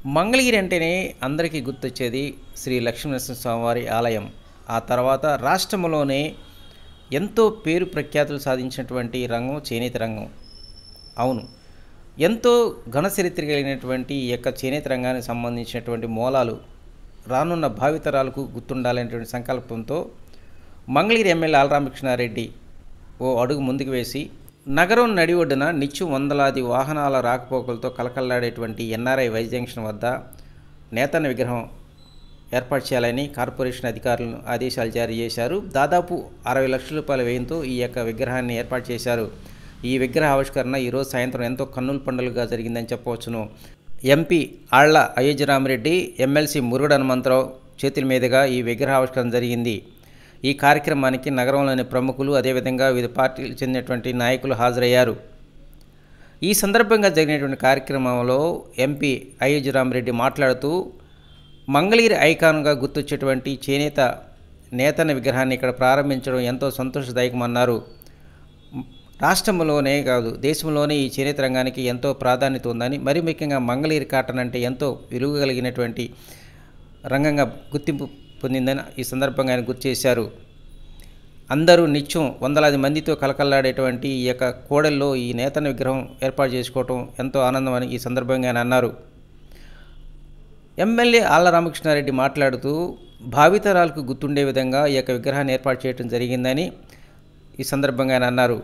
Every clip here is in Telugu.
మంగళగిరి అంటేనే అందరికీ గుర్తొచ్చేది శ్రీ లక్ష్మీనరసింహ స్వామివారి ఆలయం ఆ తర్వాత రాష్ట్రంలోనే ఎంతో పేరు ప్రఖ్యాతులు సాధించినటువంటి రంగం చేనేత రంగం అవును ఎంతో ఘనచరిత్ర కలిగినటువంటి ఈ యొక్క చేనేత రంగానికి సంబంధించినటువంటి మూలాలు రానున్న భావితరాలకు గుర్తుండాలనేటువంటి సంకల్పంతో మంగళగిరి ఎమ్మెల్యే ఆలరామకృష్ణారెడ్డి ఓ అడుగు ముందుకు వేసి నగరం నడి ఒడ్డున నిత్యం వందలాది వాహనాల రాకపోకలతో కలకల్లాడేటువంటి ఎన్ఆర్ఐ వై జంక్షన్ వద్ద నేతన్న విగ్రహం ఏర్పాటు చేయాలని కార్పొరేషన్ అధికారులను ఆదేశాలు జారీ చేశారు దాదాపు అరవై లక్షల రూపాయల వ్యయంతో ఈ యొక్క విగ్రహాన్ని ఏర్పాటు చేశారు ఈ విగ్రహ ఆవిష్కరణ ఈరోజు సాయంత్రం ఎంతో కన్నుల పండుగగా జరిగిందని చెప్పవచ్చును ఎంపీ ఆళ్ల అయోధ్యరామరెడ్డి ఎమ్మెల్సీ మురుగడు హనుమంతరావు చేతుల మీదుగా ఈ విగ్రహ ఆవిష్కరణ జరిగింది ఈ కార్యక్రమానికి నగరంలోని ప్రముఖులు అదేవిధంగా వివిధ పార్టీలకు చెందినటువంటి నాయకులు హాజరయ్యారు ఈ సందర్భంగా జరిగినటువంటి కార్యక్రమంలో ఎంపీ అయోధ్యరామరెడ్డి మాట్లాడుతూ మంగళగిరి ఐకాన్గా గుర్తొచ్చేటువంటి చేనేత నేతన్న విగ్రహాన్ని ఇక్కడ ప్రారంభించడం ఎంతో సంతోషదాయకమన్నారు రాష్ట్రంలోనే కాదు దేశంలోనే ఈ చేనేత రంగానికి ఎంతో ప్రాధాన్యత ఉందని మరి ముఖ్యంగా మంగళగిరి కాటన్ అంటే ఎంతో విలువ కలిగినటువంటి రంగంగా గుర్తింపు పొందిందని ఈ సందర్భంగా ఆయన గుర్తు చేశారు అందరూ నిత్యం వందలాది మందితో కలకల్లాడేటువంటి ఈ యొక్క కోడల్లో ఈ నేతన విగ్రహం ఏర్పాటు చేసుకోవటం ఎంతో ఆనందం అని ఈ సందర్భంగా ఆయన అన్నారు ఎమ్మెల్యే ఆళ్ల రామకృష్ణారెడ్డి మాట్లాడుతూ భావితరాలకు గుర్తుండే విధంగా ఈ యొక్క విగ్రహాన్ని ఏర్పాటు చేయడం జరిగిందని ఈ సందర్భంగా ఆయన అన్నారు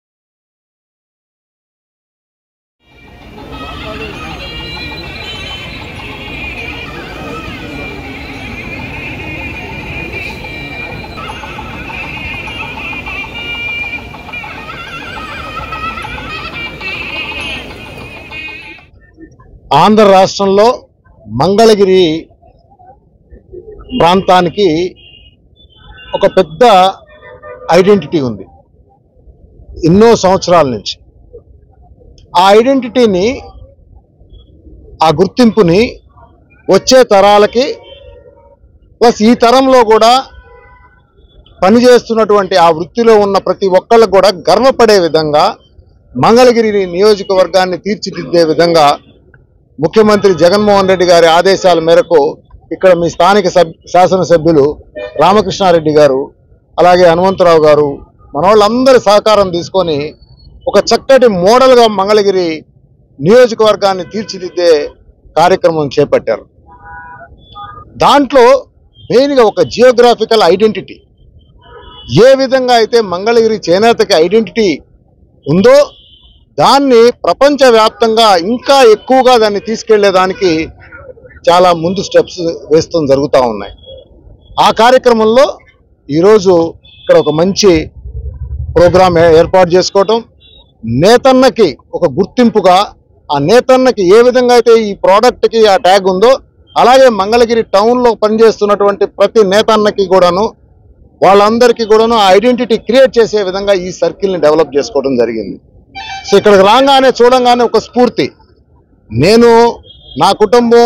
ఆంధ్ర రాష్ట్రంలో మంగళగిరి ప్రాంతానికి ఒక పెద్ద ఐడెంటిటీ ఉంది ఎన్నో సంవత్సరాల నుంచి ఆ ఐడెంటిటీని ఆ గుర్తింపుని వచ్చే తరాలకి ప్లస్ ఈ తరంలో కూడా పనిచేస్తున్నటువంటి ఆ వృత్తిలో ఉన్న ప్రతి ఒక్కళ్ళకు కూడా గర్వపడే విధంగా మంగళగిరి నియోజకవర్గాన్ని తీర్చిదిద్దే విధంగా ముఖ్యమంత్రి జగన్మోహన్ రెడ్డి గారి ఆదేశాల మేరకు ఇక్కడ మీ స్థానిక సబ్ శాసనసభ్యులు రామకృష్ణారెడ్డి గారు అలాగే హనుమంతరావు గారు మన వాళ్ళందరి సహకారం తీసుకొని ఒక చక్కటి మోడల్గా మంగళగిరి నియోజకవర్గాన్ని తీర్చిదిద్దే కార్యక్రమం చేపట్టారు దాంట్లో మెయిన్గా ఒక జియోగ్రాఫికల్ ఐడెంటిటీ ఏ విధంగా అయితే మంగళగిరి చేనేతకి ఐడెంటిటీ ఉందో దాన్ని ప్రపంచవ్యాప్తంగా ఇంకా ఎక్కువగా దాన్ని తీసుకెళ్లేదానికి చాలా ముందు స్టెప్స్ వేస్తూ జరుగుతూ ఉన్నాయి ఆ కార్యక్రమంలో ఈరోజు ఇక్కడ ఒక మంచి ప్రోగ్రాం ఏ- ఏర్పాటు చేసుకోవటం నేతన్నకి ఒక గుర్తింపుగా ఆ నేతన్నకి ఏ విధంగా అయితే ఈ ప్రోడక్ట్కి ఆ ట్యాగ్ ఉందో అలాగే మంగళగిరి టౌన్లో పనిచేస్తున్నటువంటి ప్రతి నేతన్నకి కూడాను వాళ్ళందరికీ కూడాను ఆ ఐడెంటిటీ క్రియేట్ చేసే విధంగా ఈ సర్కిల్ని డెవలప్ చేసుకోవడం జరిగింది సో ఇక్కడికి రాగానే చూడంగానే ఒక స్ఫూర్తి నేను నా కుటుంబం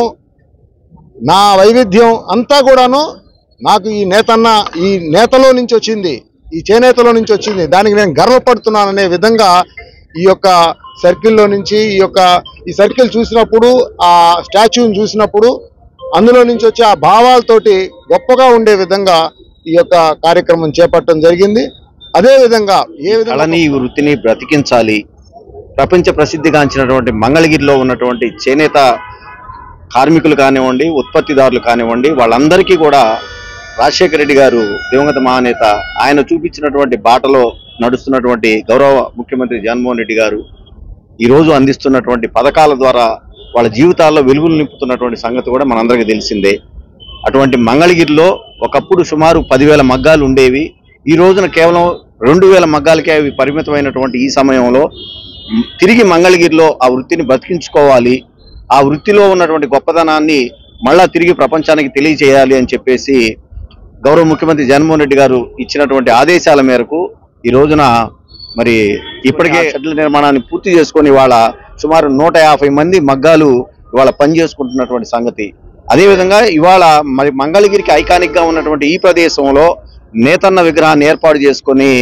నా వైవిధ్యం అంతా కూడాను నాకు ఈ నేతన్న ఈ నేతలో నుంచి వచ్చింది ఈ చేనేతలో నుంచి వచ్చింది దానికి నేను గర్వపడుతున్నాననే విధంగా ఈ యొక్క సర్కిల్లో నుంచి ఈ యొక్క ఈ సర్కిల్ చూసినప్పుడు ఆ స్టాచ్యూని చూసినప్పుడు అందులో నుంచి వచ్చే ఆ భావాలతోటి గొప్పగా ఉండే విధంగా ఈ యొక్క కార్యక్రమం చేపట్టడం జరిగింది అదే విధంగా ఏ విధంగా కళని ఈ వృత్తిని బ్రతికించాలి ప్రపంచ ప్రసిద్ధిగాంచినటువంటి మంగళగిరిలో ఉన్నటువంటి చేనేత కార్మికులు కానివ్వండి ఉత్పత్తిదారులు కానివ్వండి వాళ్ళందరికీ కూడా రాజశేఖర రెడ్డి గారు దివంగత మహానేత ఆయన చూపించినటువంటి బాటలో నడుస్తున్నటువంటి గౌరవ ముఖ్యమంత్రి జగన్మోహన్ రెడ్డి గారు ఈ రోజు అందిస్తున్నటువంటి పథకాల ద్వారా వాళ్ళ జీవితాల్లో వెలుగులు నింపుతున్నటువంటి సంగతి కూడా మనందరికీ తెలిసిందే అటువంటి మంగళగిరిలో ఒకప్పుడు సుమారు పదివేల మగ్గాలు ఉండేవి ఈ రోజున కేవలం రెండు వేల మగ్గాలకే అవి పరిమితమైనటువంటి ఈ సమయంలో మ్, తిరిగి మంగళగిరిలో ఆ వృత్తిని బతికించుకోవాలి ఆ వృత్తిలో ఉన్నటువంటి గొప్పదనాన్ని మళ్ళా తిరిగి ప్రపంచానికి తెలియజేయాలి అని చెప్పేసి గౌరవ ముఖ్యమంత్రి జగన్మోహన్ రెడ్డి గారు ఇచ్చినటువంటి ఆదేశాల మేరకు ఈ రోజున మరి ఇప్పటికే షెడ్ల నిర్మాణాన్ని పూర్తి చేసుకొని ఇవాళ సుమారు నూట యాభై మంది మగ్గాలు ఇవాళ పని చేసుకుంటున్నటువంటి సంగతి అదేవిధంగా ఇవాళ మరి మంగళగిరికి ఐకానిక్ గా ఉన్నటువంటి ఈ ప్రదేశంలో నేతన్న విగ్రహాన్ని ఏర్పాటు చేసుకొని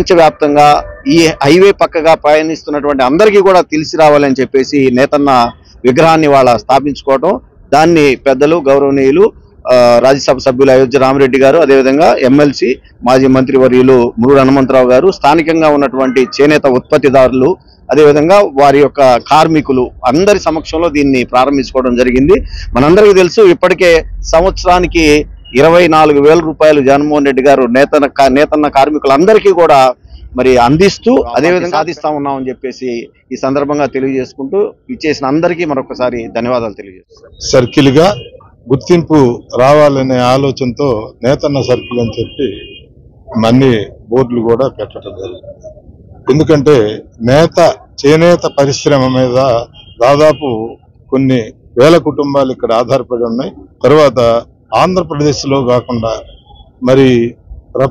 ప్రపంచవ్యాప్తంగా ఈ హైవే పక్కగా పయనిస్తున్నటువంటి అందరికీ కూడా తెలిసి రావాలని చెప్పేసి నేతన్న విగ్రహాన్ని వాళ్ళ స్థాపించుకోవటం దాన్ని పెద్దలు గౌరవనీయులు ఆ, రాజ్యసభ సభ్యులు అయోధ్య రామరెడ్డి గారు అదేవిధంగా ఎమ్మెల్సీ మాజీ మంత్రి వర్యులు మురుడు హనుమంతరావు గారు స్థానికంగా ఉన్నటువంటి చేనేత ఉత్పత్తిదారులు అదేవిధంగా వారి యొక్క కార్మికులు అందరి సమక్షంలో దీన్ని ప్రారంభించుకోవడం జరిగింది మనందరికీ తెలుసు ఇప్పటికే సంవత్సరానికి ఇరవై నాలుగు వేల రూపాయలు జగన్మోహన్ రెడ్డి గారు నేతన కా- నేతన్న కార్మికులందరికీ కూడా మరి అందిస్తూ అదేవిధంగా సాధిస్తా ఉన్నామని చెప్పేసి ఈ సందర్భంగా తెలియజేసుకుంటూ ఇచ్చేసిన అందరికీ మరొకసారి ధన్యవాదాలు తెలియజేస్తున్నాను సర్కిల్ గా గుర్తింపు రావాలనే ఆలోచనతో నేతన్న సర్కిల్ అని చెప్పి అన్ని బోర్డులు కూడా పెట్టడం జరిగింది ఎందుకంటే నేత చేనేత పరిశ్రమ మీద దాదాపు కొన్ని వేల కుటుంబాలు ఇక్కడ ఆధారపడి ఉన్నాయి తర్వాత ఆంధ్రప్రదేశ్ లో కాకుండా మరి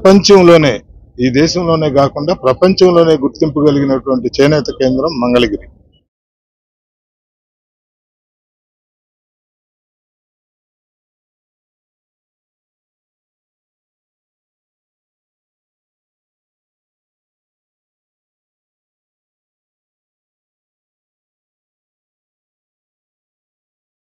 ప్రపంచంలోనే ఈ దేశంలోనే కాకుండా ప్రపంచంలోనే గుర్తింపు కలిగినటువంటి చేనేత కేంద్రం మంగళగిరి